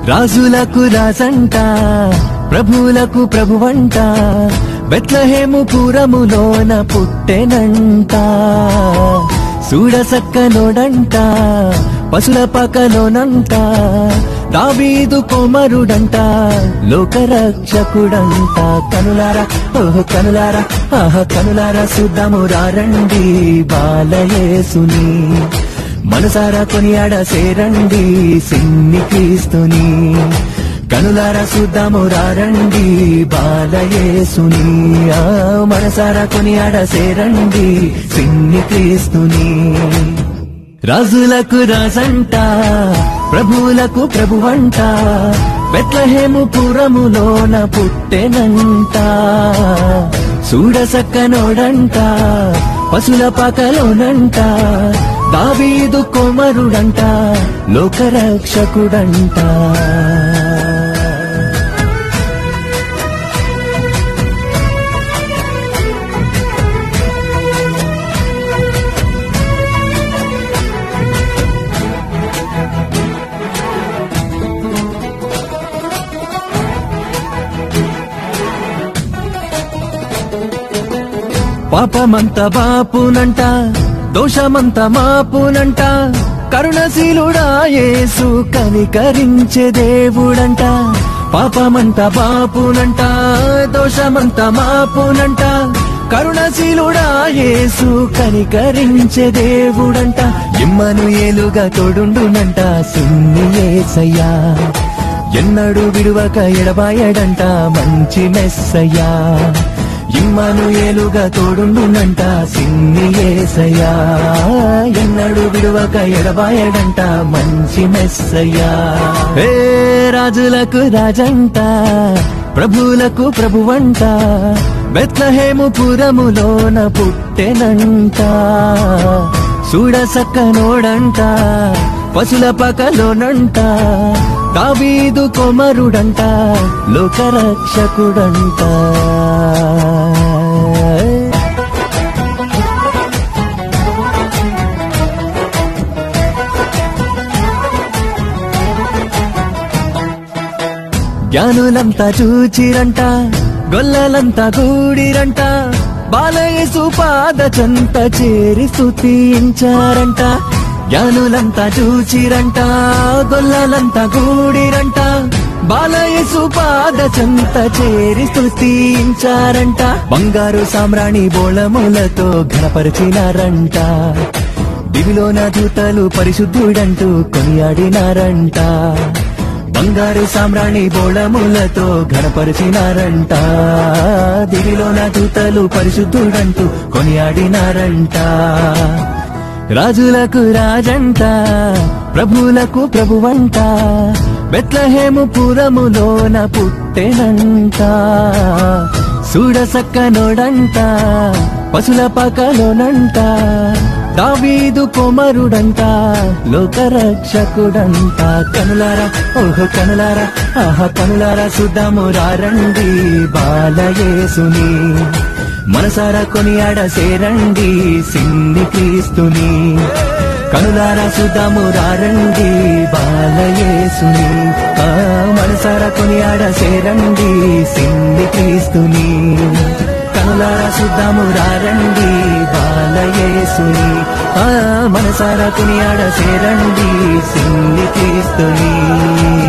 రాజులకు రాజంట ప్రభువులకు ప్రభువంట బెత్లహేము పురములోన పుట్టెనంట చూడసక్కనోడంట పశుల పకలోనంట దావీదు కొమరుడంట లోకరక్షకుడంట కనులారా ఓహో కనులారా ఆహ కనులారా సుద్దము రారండి బాలయేసుని మనసారా కొనియాడ సేరండి సిన్ని క్రీస్తుని కనులారా చూద్దాము రారండి బాలయేసుని ఆ మనసారా కొనియాడ సేరండి సిన్ని క్రీస్తుని రాజులకు రాజంట ప్రభువులకు ప్రభువంట బెత్లహేము పురములోన పుట్టెనంట చూడసక్కనోడంట పశుల పకలోనంట దావీదు కొమరుడంట లోకరక్షకుడంట పాపమంత బాపునంట దోషమంత మాపునంట కరుణశీలుడా యేసు కనికరించే దేవుడంట పాపమంత బాపునంట దోషమంత మాపునంట కరుణశీలుడా యేసు కనికరించే దేవుడంట ఇమ్మను ఏలుగా తోడుండునంట సున్ని ఏసయ్యా ఎన్నడు విడువక ఎడబాయడంట మంచి మెస్సయ్యా ఇమ్మను ఏలుగా తోడుండునంట సిన్ని ఏసయ్యా ఎన్నడు విడువక ఎడబాయడంట మంచి మెస్సయ్యా ఏ రాజులకు రాజంట ప్రభువులకు ప్రభువంట బెత్లహేము పురములోన పుట్టెనంట చూడసక్కనోడంట పశుల పకలోనంట దావీదు కొమరుడంట లోకరక్షకుడంట జ్ఞానులంతా చూచిరంట గొల్లలంతా కూడిరంట బాలయేసు పాద చెంత చేరి స్తుతించారంట జ్ఞానులంతా చూచిరంట గొల్లలంతా కూడిరంట బాలయేసు పాద చెంత చేరి స్తుతించారంట బంగారు సామ్రాణి బోళములతో ఘనపరిచినారంట దివిలోన దూతలు పరిశుద్ధుడంటూ కొనియాడినారంట బంగారు సామ్రాణి బోళములతో ఘనపరిచినారంట దివిలోన దూతలు పరిశుద్ధుడంటూ కొనియాడినారంట రాజులకు రాజంట ప్రభువులకు ప్రభువంట బెత్లహేము పురములోన పుట్టెనంట చూడసక్కనోడంట పశుల పకలోనంట దావీదు కొమరుడంట లోకరక్షకుడంట కనులారా ఓహో కనులారా ఆహా కనులారా సుద్దాము రారండి బాలయేసుని మనసారా కొనియాడ సేరండి సిన్ని క్రీస్తుని కనులారా సుద్దాము రారండి బాలయేసుని ఆ మనసారా కొనియాడ సేరండి సిన్ని క్రీస్తుని కనులారా సుద్దాము రారండి బాలయేసుని ఆ మనసారా కొనియాడ సేరండి సిన్ని క్రీస్తుని